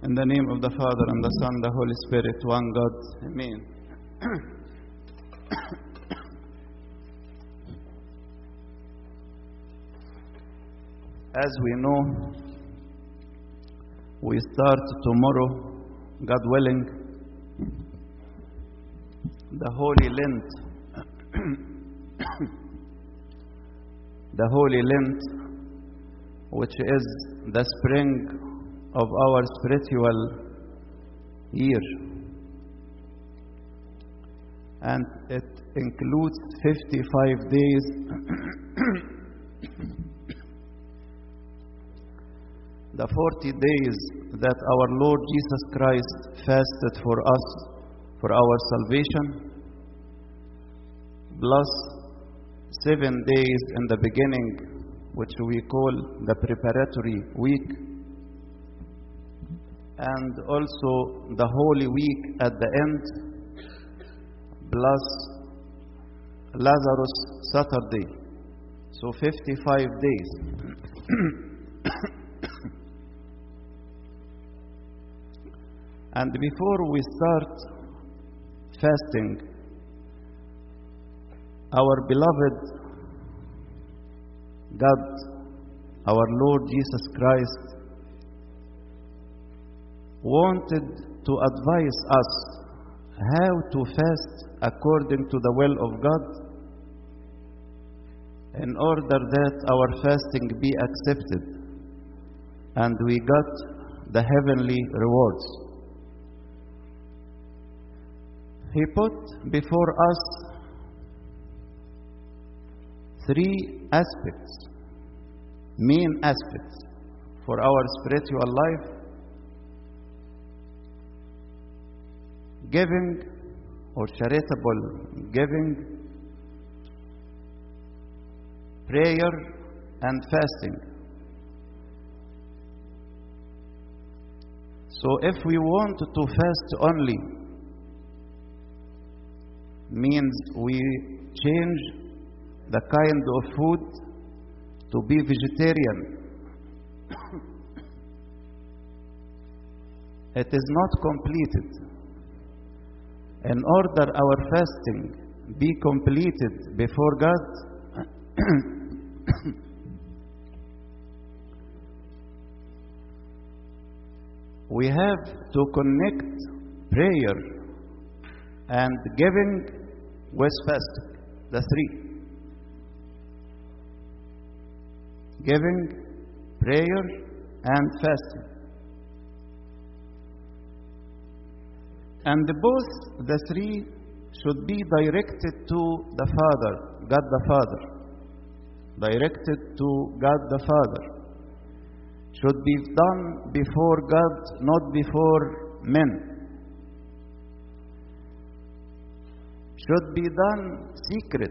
In the name of the Father and the Son, the Holy Spirit, one God. Amen. As we know, we start tomorrow, God willing, the Holy Lent. the Holy Lent, which is the spring of our spiritual year. And it includes 55 days. the 40 days that our Lord Jesus Christ fasted for us for our salvation, plus seven days in the beginning, which we call the preparatory week, and also the Holy Week at the end, plus Lazarus Saturday. So 55 days. and before we start fasting, our beloved God, our Lord Jesus Christ, wanted to advise us how to fast according to the will of God in order that our fasting be accepted and we got the heavenly rewards. He put before us three aspects, main aspects for our spiritual life giving or charitable giving, prayer, and fasting. So, if we want to fast only, means we change the kind of food to be vegetarian. it is not completed. In order our fasting be completed before God, we have to connect prayer and giving with fasting, the three. Giving, prayer, and fasting. And both the three should be directed to the Father, God the Father. Directed to God the Father. Should be done before God, not before men. Should be done secret.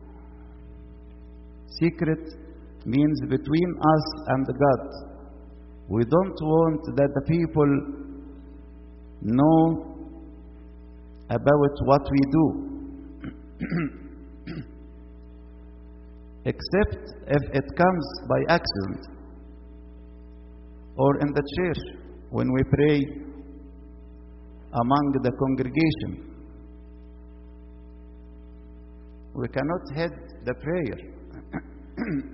Secret means between us and God. We don't want that the people know about what we do. Except if it comes by accident or in the church when we pray among the congregation. We cannot head the prayer.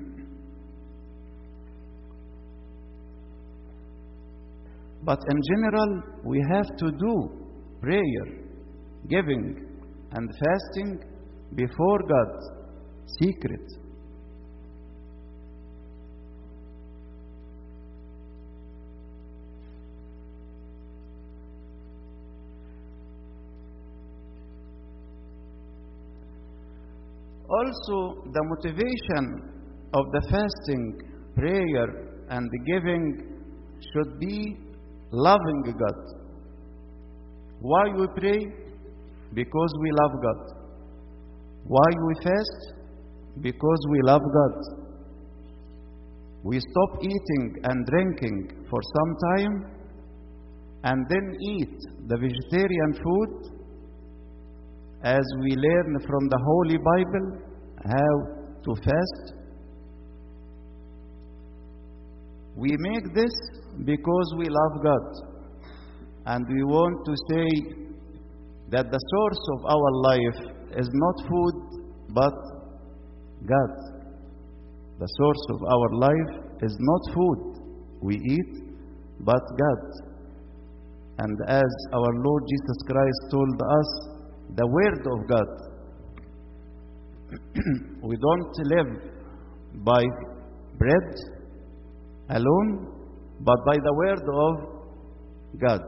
but in general, we have to do prayer, giving, and fasting before God, secret. Also, the motivation of the fasting, prayer, and giving should be loving God. Why we pray? Because we love God. Why we fast? Because we love God. We stop eating and drinking for some time and then eat the vegetarian food as we learn from the Holy Bible how to fast. We make this because we love God. and we want to say that the source of our life is not food but God. The source of our life is not food we eat but God. And as our Lord Jesus Christ told us, the Word of God. we don't live by bread alone, but by the Word of God.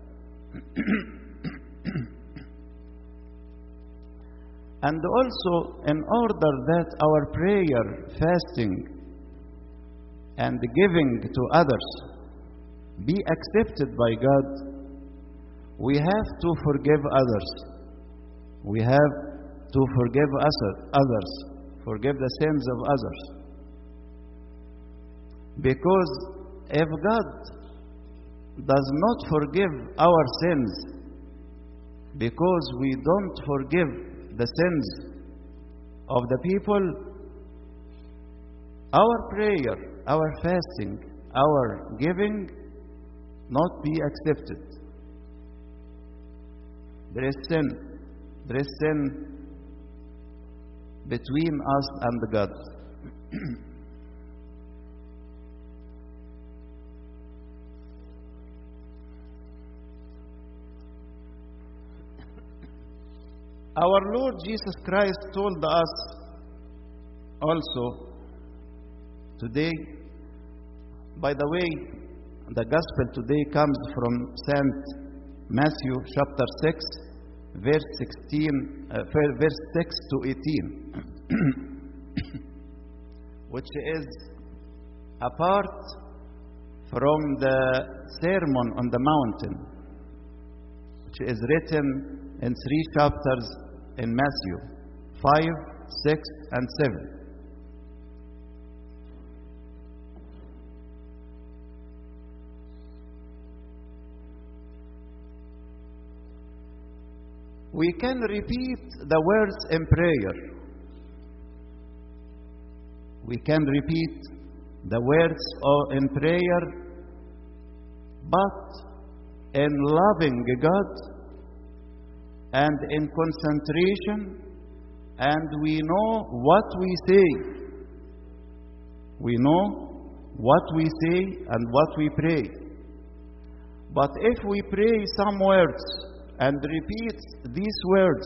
and also, in order that our prayer, fasting, and giving to others be accepted by God, we have to forgive others. We have to forgive us, others, forgive the sins of others. Because if God does not forgive our sins, because we don't forgive the sins of the people, our prayer, our fasting, our giving not be accepted. There is sin. There is sin between us and God. Our Lord Jesus Christ told us also today, by the way, the gospel today comes from St. Matthew chapter 6, verse 16, uh, verse 6 to 18, which is a part from the Sermon on the Mountain, which is written in three chapters in Matthew 5, 6, and 7. We can repeat the words in prayer. We can repeat the words in prayer, but in loving God and in concentration, and we know what we say. We know what we say and what we pray. But if we pray some words and repeat these words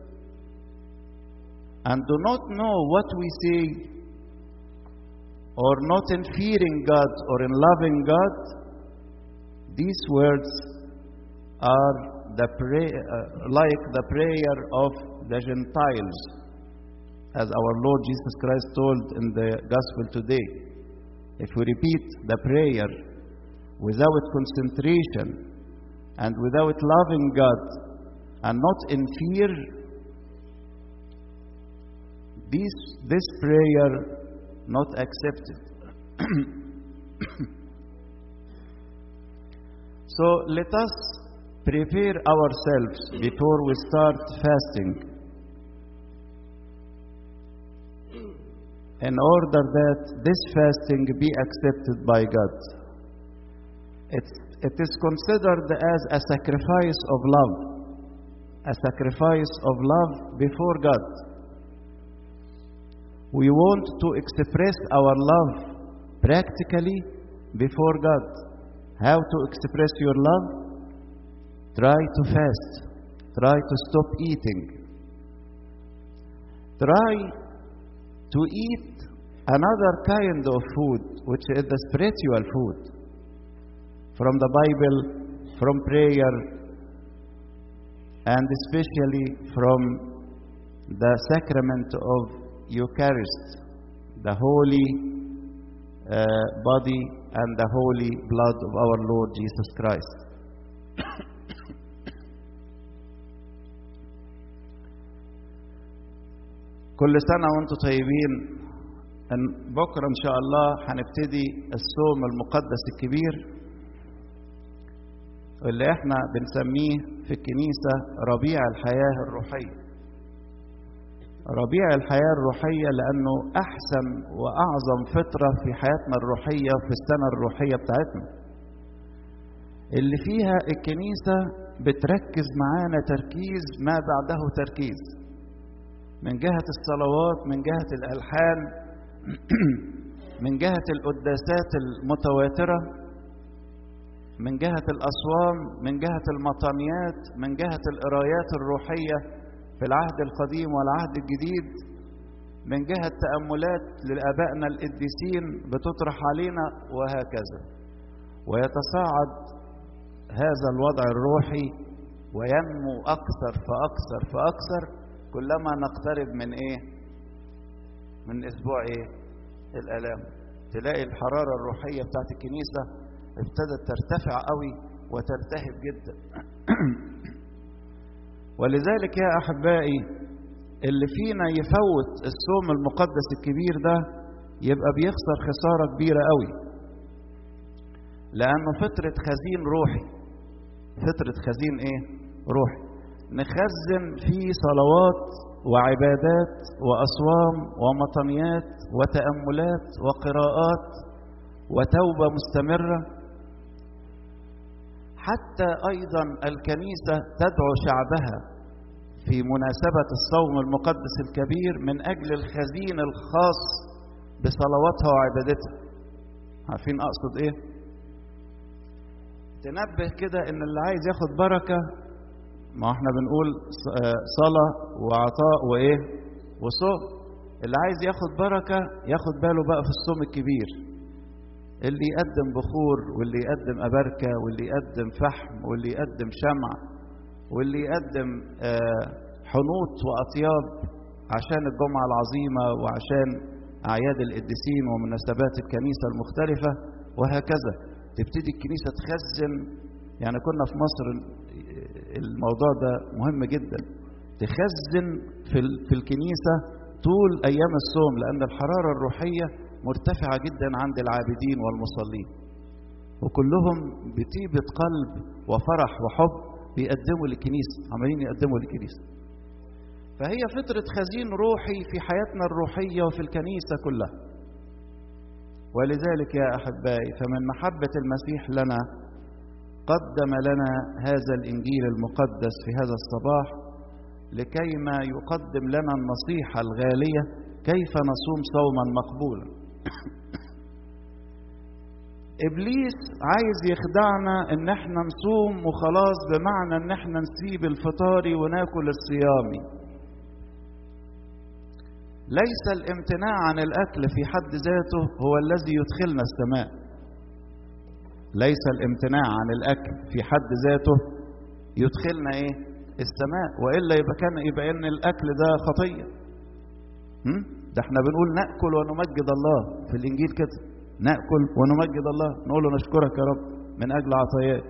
and do not know what we say, or not in fearing God or in loving God, these words are the pray, uh, like the prayer of the Gentiles, as our Lord Jesus Christ told in the Gospel today. If we repeat the prayer without concentration and without loving God and not in fear, this, this prayer not accepted. so let us prepare ourselves before we start fasting in order that this fasting be accepted by God. It's, it is considered as a sacrifice of love, a sacrifice of love before God. We want to express our love practically before God. How to express your love? Try to fast. Try to stop eating. Try to eat another kind of food, which is the spiritual food. From the Bible, from prayer, and especially from the sacrament of Eucharist, the holy uh, body and the holy blood of our Lord Jesus Christ. كل سنة وانتم طيبين ان بكرة ان شاء الله هنبتدي الصوم المقدس الكبير اللي احنا بنسميه في الكنيسة ربيع الحياة الروحية ربيع الحياة الروحية لأنه أحسن وأعظم فترة في حياتنا الروحية وفي السنة الروحية بتاعتنا اللي فيها الكنيسة بتركز معانا تركيز ما بعده تركيز من جهة الصلوات من جهة الألحان من جهة القداسات المتواترة من جهة الأصوام من جهة المطانيات من جهة القرايات الروحية في العهد القديم والعهد الجديد من جهة تأملات لآبائنا القديسين بتطرح علينا وهكذا ويتصاعد هذا الوضع الروحي وينمو أكثر فأكثر فأكثر كلما نقترب من إيه؟ من أسبوع إيه؟ الآلام تلاقي الحرارة الروحية بتاعت الكنيسة ابتدت ترتفع قوي وتلتهب جدا ولذلك يا أحبائي اللي فينا يفوت الصوم المقدس الكبير ده يبقى بيخسر خسارة كبيرة قوي لأنه فترة خزين روحي فترة خزين إيه؟ روحي نخزن فيه صلوات وعبادات وأصوام ومطنيات وتأملات وقراءات وتوبة مستمرة حتى أيضا الكنيسة تدعو شعبها في مناسبة الصوم المقدس الكبير من أجل الخزين الخاص بصلواتها وعبادتها عارفين أقصد إيه؟ تنبه كده إن اللي عايز ياخد بركة ما احنا بنقول صلاة وعطاء وإيه؟ وصوم اللي عايز ياخد بركة ياخد باله بقى في الصوم الكبير اللي يقدم بخور واللي يقدم أبركة واللي يقدم فحم واللي يقدم شمع واللي يقدم حنوط وأطياب عشان الجمعة العظيمة وعشان أعياد القديسين ومناسبات الكنيسة المختلفة وهكذا تبتدي الكنيسة تخزن يعني كنا في مصر الموضوع ده مهم جدا تخزن في في الكنيسة طول أيام الصوم لأن الحرارة الروحية مرتفعة جدا عند العابدين والمصلين وكلهم بطيبة قلب وفرح وحب بيقدموا للكنيسة عمالين يقدموا للكنيسة فهي فترة خزين روحي في حياتنا الروحية وفي الكنيسة كلها ولذلك يا أحبائي فمن محبة المسيح لنا قدم لنا هذا الإنجيل المقدس في هذا الصباح لكيما يقدم لنا النصيحة الغالية كيف نصوم صوما مقبولا ابليس عايز يخدعنا ان احنا نصوم وخلاص بمعنى ان احنا نسيب الفطاري وناكل الصيامي ليس الامتناع عن الاكل في حد ذاته هو الذي يدخلنا السماء ليس الامتناع عن الاكل في حد ذاته يدخلنا ايه السماء والا يبقى كان يبقى ان الاكل ده خطيه ده احنا بنقول ناكل ونمجد الله في الانجيل كده ناكل ونمجد الله نقول له نشكرك يا رب من اجل عطاياك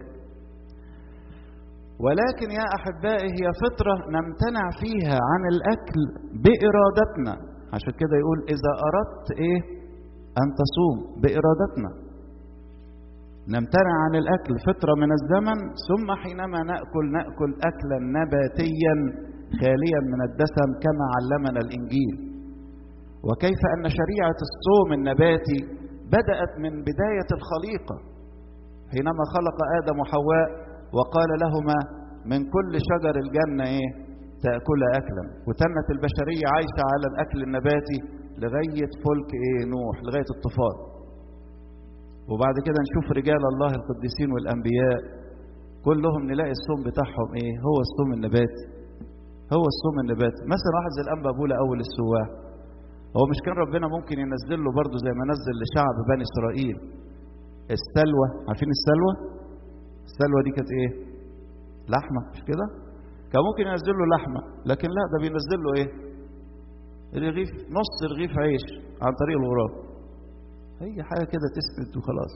ولكن يا احبائي هي فطره نمتنع فيها عن الاكل بارادتنا عشان كده يقول اذا اردت ايه ان تصوم بارادتنا نمتنع عن الاكل فتره من الزمن ثم حينما ناكل ناكل اكلا نباتيا خاليا من الدسم كما علمنا الانجيل وكيف ان شريعه الصوم النباتي بدات من بدايه الخليقه حينما خلق ادم وحواء وقال لهما من كل شجر الجنه ايه تاكل اكلا وتنت البشريه عايشه على الاكل النباتي لغايه فلك ايه نوح لغايه الطوفان وبعد كده نشوف رجال الله القديسين والانبياء كلهم نلاقي الصوم بتاعهم ايه هو الصوم النباتي هو الصوم النباتي مثلا واحد زي الانبا بولا اول السواح هو مش كان ربنا ممكن ينزل له برضه زي ما نزل لشعب بني اسرائيل السلوى عارفين السلوى السلوى دي كانت ايه لحمه مش كده كان ممكن ينزل له لحمه لكن لا ده بينزل له ايه رغيف نص رغيف عيش عن طريق الغراب هي حاجه كده تسند وخلاص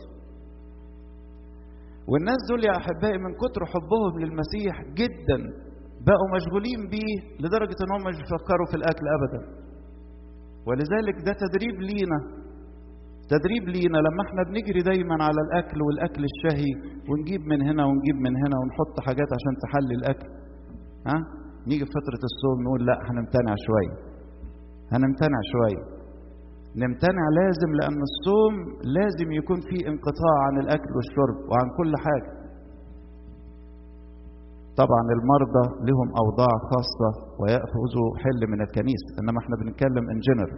والناس دول يا احبائي من كتر حبهم للمسيح جدا بقوا مشغولين بيه لدرجه ان هم مش بيفكروا في الاكل ابدا ولذلك ده تدريب لينا تدريب لينا لما احنا بنجري دايما على الاكل والاكل الشهي ونجيب من هنا ونجيب من هنا ونحط حاجات عشان تحلي الاكل ها نيجي في فتره الصوم نقول لا هنمتنع شويه هنمتنع شويه نمتنع لازم لان الصوم لازم يكون فيه انقطاع عن الاكل والشرب وعن كل حاجه طبعا المرضى لهم اوضاع خاصه وياخذوا حل من الكنيسه انما احنا بنتكلم ان جنرال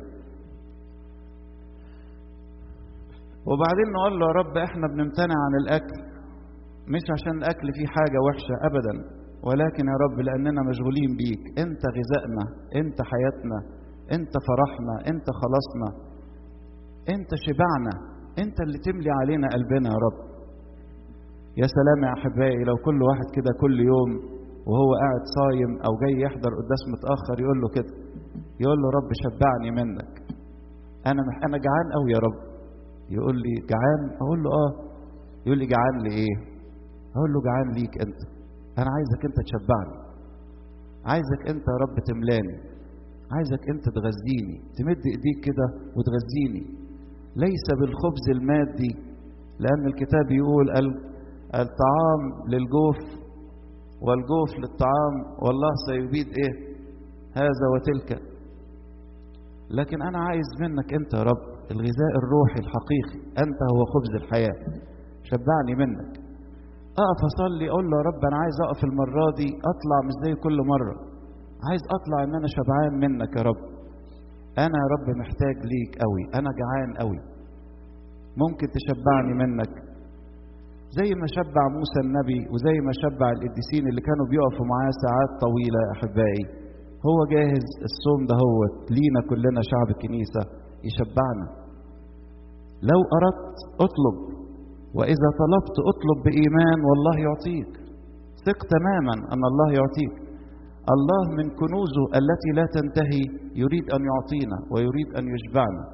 وبعدين نقول له يا رب احنا بنمتنع عن الاكل مش عشان الاكل فيه حاجه وحشه ابدا ولكن يا رب لاننا مشغولين بيك انت غذائنا انت حياتنا انت فرحنا انت خلاصنا انت شبعنا انت اللي تملي علينا قلبنا يا رب يا سلام يا احبائي لو كل واحد كده كل يوم وهو قاعد صايم او جاي يحضر قداس متاخر يقول له كده يقول له رب شبعني منك انا مح انا جعان قوي يا رب يقول لي جعان اقول له اه يقول لي جعان لايه اقول له جعان ليك انت انا عايزك انت تشبعني عايزك انت يا رب تملاني عايزك انت تغذيني تمد ايديك كده وتغذيني ليس بالخبز المادي لان الكتاب يقول الطعام للجوف والجوف للطعام والله سيبيد ايه هذا وتلك لكن انا عايز منك انت يا رب الغذاء الروحي الحقيقي انت هو خبز الحياه شبعني منك اقف اصلي اقول له يا رب انا عايز اقف المره دي اطلع مش زي كل مره عايز اطلع ان انا شبعان منك يا رب انا يا رب محتاج ليك قوي انا جعان قوي ممكن تشبعني منك زي ما شبع موسى النبي وزي ما شبع القديسين اللي كانوا بيقفوا معاه ساعات طويله يا احبائي هو جاهز الصوم ده هو لينا كلنا شعب الكنيسه يشبعنا لو اردت اطلب واذا طلبت اطلب بايمان والله يعطيك ثق تماما ان الله يعطيك الله من كنوزه التي لا تنتهي يريد ان يعطينا ويريد ان يشبعنا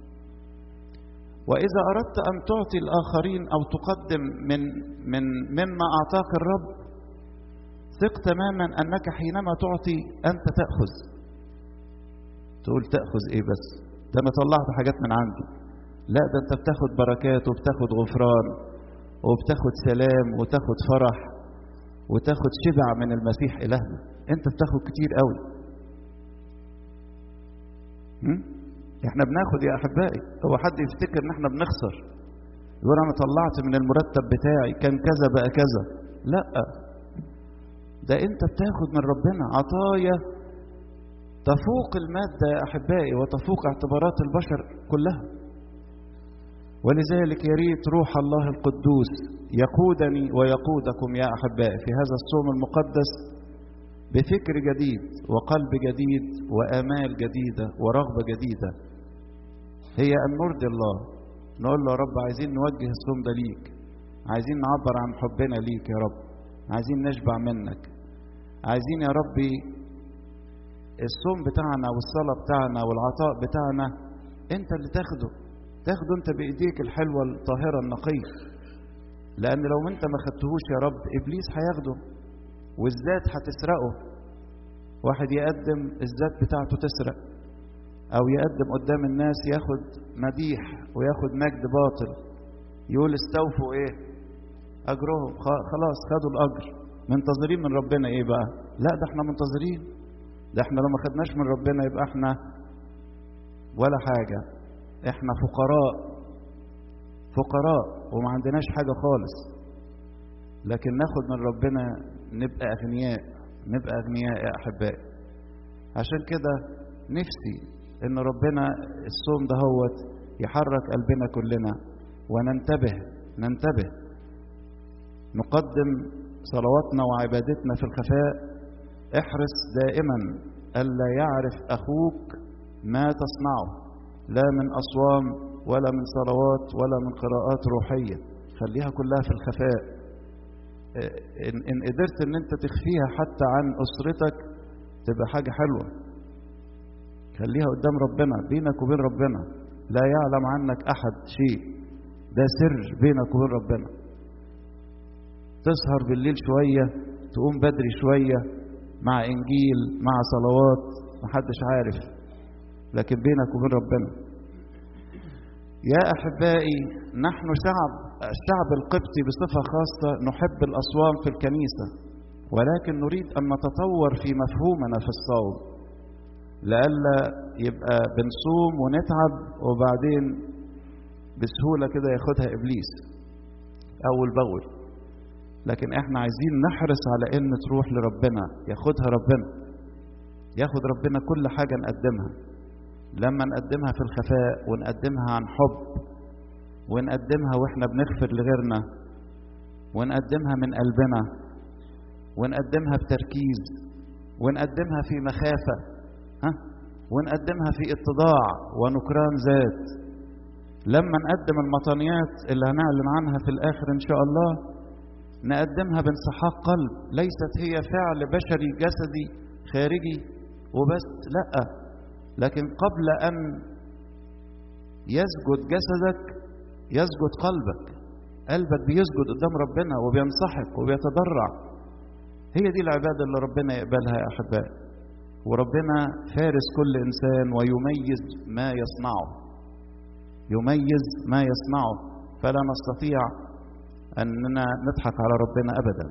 واذا اردت ان تعطي الاخرين او تقدم من من مما اعطاك الرب ثق تماما انك حينما تعطي انت تاخذ تقول تاخذ ايه بس ده انا طلعت حاجات من عندي لا ده انت بتاخد بركات وبتاخد غفران وبتاخد سلام وتاخد فرح وتاخد شبع من المسيح الهنا انت بتاخد كتير قوي هم؟ احنا بناخد يا احبائي هو حد يفتكر ان احنا بنخسر يقول انا طلعت من المرتب بتاعي كان كذا بقى كذا لا ده انت بتاخد من ربنا عطايا تفوق المادة يا أحبائي وتفوق اعتبارات البشر كلها ولذلك يا ريت روح الله القدوس يقودني ويقودكم يا أحبائي في هذا الصوم المقدس بفكر جديد وقلب جديد وآمال جديدة ورغبة جديدة هي أن نرضي الله نقول له يا رب عايزين نوجه الصوم ده ليك عايزين نعبر عن حبنا ليك يا رب عايزين نشبع منك عايزين يا ربي الصوم بتاعنا والصلاة بتاعنا والعطاء بتاعنا انت اللي تاخده تاخده انت بايديك الحلوة الطاهرة النقية لان لو انت ما خدتهوش يا رب ابليس هياخده والذات هتسرقه واحد يقدم الذات بتاعته تسرق او يقدم قدام الناس ياخد مديح وياخد مجد باطل يقول استوفوا ايه اجرهم خلاص خدوا الاجر منتظرين من ربنا ايه بقى لا ده احنا منتظرين ده احنا لو ما خدناش من ربنا يبقى احنا ولا حاجة احنا فقراء فقراء وما عندناش حاجة خالص لكن ناخد من ربنا نبقى أغنياء نبقى أغنياء يا أحبائي عشان كده نفسي إن ربنا الصوم ده هو يحرك قلبنا كلنا وننتبه ننتبه نقدم صلواتنا وعبادتنا في الخفاء احرص دائما ألا يعرف أخوك ما تصنعه لا من أصوام ولا من صلوات ولا من قراءات روحية خليها كلها في الخفاء إن, إن قدرت إن أنت تخفيها حتى عن أسرتك تبقى حاجة حلوة خليها قدام ربنا بينك وبين ربنا لا يعلم عنك أحد شيء ده سر بينك وبين ربنا تسهر بالليل شوية تقوم بدري شوية مع إنجيل مع صلوات محدش عارف لكن بينك وبين ربنا يا أحبائي نحن شعب الشعب القبطي بصفة خاصة نحب الأصوام في الكنيسة ولكن نريد أن نتطور في مفهومنا في الصوم لئلا يبقى بنصوم ونتعب وبعدين بسهولة كده ياخدها إبليس أول بأول لكن احنا عايزين نحرص على ان تروح لربنا ياخدها ربنا ياخد ربنا كل حاجة نقدمها لما نقدمها في الخفاء ونقدمها عن حب ونقدمها واحنا بنغفر لغيرنا ونقدمها من قلبنا ونقدمها بتركيز ونقدمها في مخافة ها ونقدمها في اتضاع ونكران ذات لما نقدم المطانيات اللي هنعلن عنها في الآخر إن شاء الله نقدمها بانسحاق قلب ليست هي فعل بشري جسدي خارجي وبس لا لكن قبل أن يسجد جسدك يسجد قلبك قلبك بيسجد قدام ربنا وبينصحك وبيتضرع هي دي العبادة اللي ربنا يقبلها يا أحبائي وربنا فارس كل إنسان ويميز ما يصنعه يميز ما يصنعه فلا نستطيع أننا نضحك على ربنا أبدا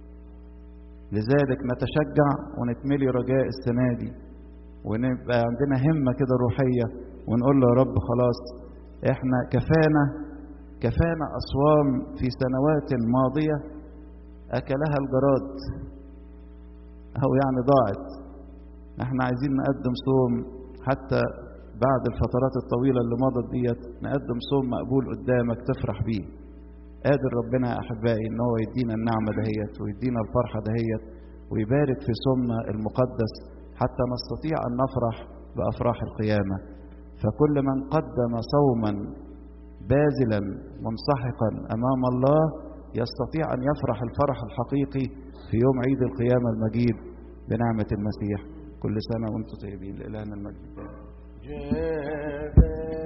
لذلك نتشجع ونتملي رجاء السنة دي ونبقى عندنا همة كده روحية ونقول له يا رب خلاص احنا كفانا كفانا أصوام في سنوات ماضية أكلها الجراد أو يعني ضاعت احنا عايزين نقدم صوم حتى بعد الفترات الطويلة اللي مضت ديت نقدم صوم مقبول قدامك تفرح بيه قادر ربنا يا أحبائي إن هو يدينا النعمة دهيت ويدينا الفرحة دهيت ويبارك في صومنا المقدس حتى نستطيع أن نفرح بأفراح القيامة فكل من قدم صوما باذلا منسحقا أمام الله يستطيع أن يفرح الفرح الحقيقي في يوم عيد القيامة المجيد بنعمة المسيح كل سنة وانتم طيبين لإلهنا المجد جاب